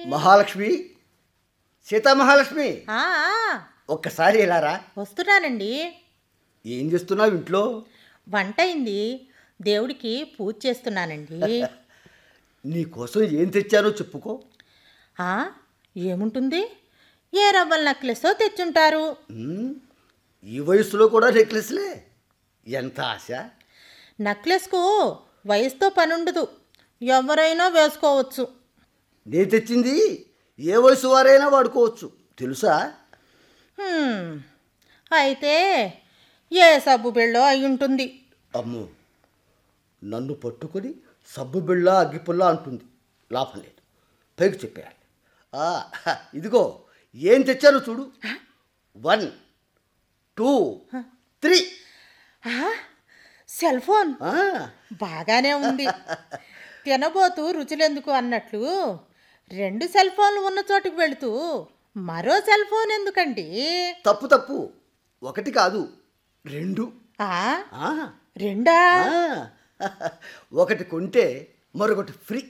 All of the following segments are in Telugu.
మహాలక్ష్మి సీతామహాలక్ష్మి ఆ, ఆ, ఒక్కసారి ఇలా రా వస్తున్నానండి ఏం చేస్తున్నావు ఇంట్లో వంట అయింది దేవుడికి పూజ చేస్తున్నానండి నీ కోసం ఏం తెచ్చానో చెప్పుకో ఆ, ఏముంటుంది ఏ రవ్వల నెక్లెస్తో తెచ్చుంటారు ఉమ్, ఈ వయసులో కూడా నెక్లెస్లే ఎంత ఆశ నెక్లెస్కు వయసుతో పనుండదు ఎవరైనా వేసుకోవచ్చు నేను తెచ్చింది ఏ వయసు వారైనా వాడుకోవచ్చు తెలుసా హ్మ్, అయితే ఏ సబ్బు బిళ్ళో అయి ఉంటుంది అమ్మో నన్ను పట్టుకొని సబ్బు బిళ్ళ అగ్గిపుల్ల అంటుంది లాభం లేదు పైకి చెప్పేయాలి ఆ, ఇదిగో ఏం తెచ్చాను చూడు వన్ టూ త్రీ ఆ, సెల్ ఫోన్ ఆ, బాగానే ఉంది తినబోతూ రుచులెందుకు అన్నట్లు రెండు సెల్ ఫోన్లు ఉన్న చోటుకు వెళుతూ మరో సెల్ ఫోన్ ఎందుకండి తప్పు తప్పు ఒకటి కాదు రెండు ఆ, ఆ, రెండా ఆ, ఒకటి కొంటే మరొకటి ఫ్రీ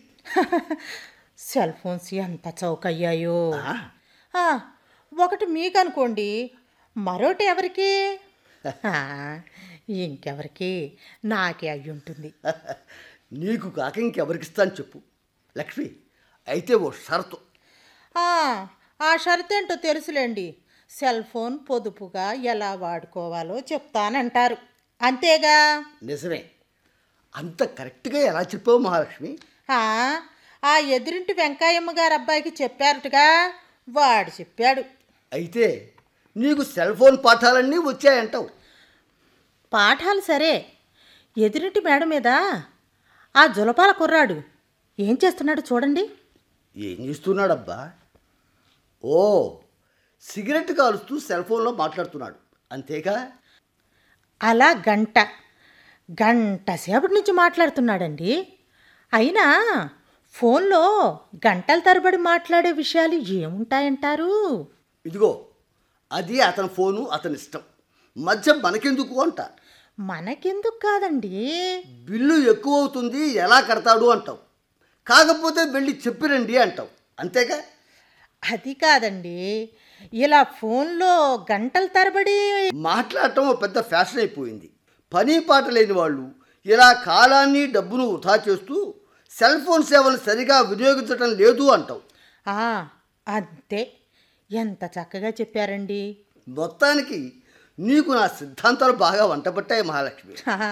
సెల్ ఫోన్స్ ఎంత చౌకయ్యాయో ఆ, ఆ, ఒకటి మీకు అనుకోండి మరోటి ఎవరికి ఆ, ఇంకెవరికి నాకే అయి ఉంటుంది నీకు కాక ఇంకెవరికి ఇస్తాను చెప్పు లక్ష్మి అయితే ఓ షరతు ఆ, ఆ షరత్ ఏంటో తెలుసులేండి సెల్ ఫోన్ పొదుపుగా ఎలా వాడుకోవాలో చెప్తానంటారు అంతేగా నిజమే అంత కరెక్ట్గా ఎలా చెప్పావు మహాలక్ష్మి ఆ, ఆ ఎదురింటి వెంకాయమ్మ గారు అబ్బాయికి చెప్పారటగా వాడు చెప్పాడు అయితే నీకు సెల్ ఫోన్ పాఠాలన్నీ వచ్చాయంటావు పాఠాలు సరే ఎదురింటి మేడ మీద ఆ జులపాల కుర్రాడు ఏం చేస్తున్నాడు చూడండి ఏం చేస్తున్నాడబ్బా ఓ సిగరెట్ కాలుస్తూ సెల్ ఫోన్లో మాట్లాడుతున్నాడు అంతేగా అలా గంట గంట సేపటి నుంచి మాట్లాడుతున్నాడండి అయినా ఫోన్లో గంటల తరబడి మాట్లాడే విషయాలు ఏముంటాయంటారు ఇదిగో అది అతని ఫోను అతని ఇష్టం మధ్య మనకెందుకు అంట మనకెందుకు కాదండి బిల్లు ఎక్కువ అవుతుంది ఎలా కడతాడు అంటావు కాకపోతే వెళ్ళి చెప్పిరండి అంటావు అంతేగా అది కాదండి ఇలా ఫోన్లో గంటల తరబడి మాట్లాడటం ఓ పెద్ద ఫ్యాషన్ అయిపోయింది పని పాట లేని వాళ్ళు ఇలా కాలాన్ని డబ్బును వృధా చేస్తూ సెల్ ఫోన్ సేవలు సరిగా వినియోగించడం లేదు అంటావు ఆ, అంతే ఎంత చక్కగా చెప్పారండి మొత్తానికి నీకు నా సిద్ధాంతాలు బాగా వంటపట్టాయి మహాలక్ష్మి ఆహా.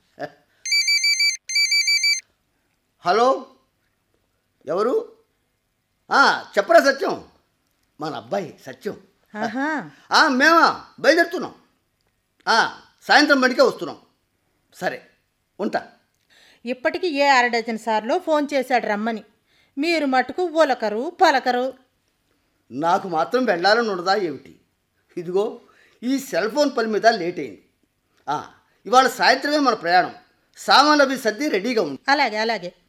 హలో ఎవరు ఆ, చెప్పరా సత్యం మన అబ్బాయి సత్యం ఆహా. ఆ, మేమా బయలుదేరుతున్నాం ఆ, సాయంత్రం బడికే వస్తున్నాం సరే ఉంటా ఇప్పటికి ఏ అర డజన్ సార్లు ఫోన్ చేశాడు రమ్మని మీరు మటుకు ఉలకరు పలకరు నాకు మాత్రం వెళ్ళాలని ఉండదా ఏమిటి ఇదిగో ఈ సెల్ ఫోన్ పని మీద లేట్ అయింది ఆ, ఇవాళ సాయంత్రమే మన ప్రయాణం సామాన్లు అవి సర్ది రెడీగా ఉంది అలాగే అలాగే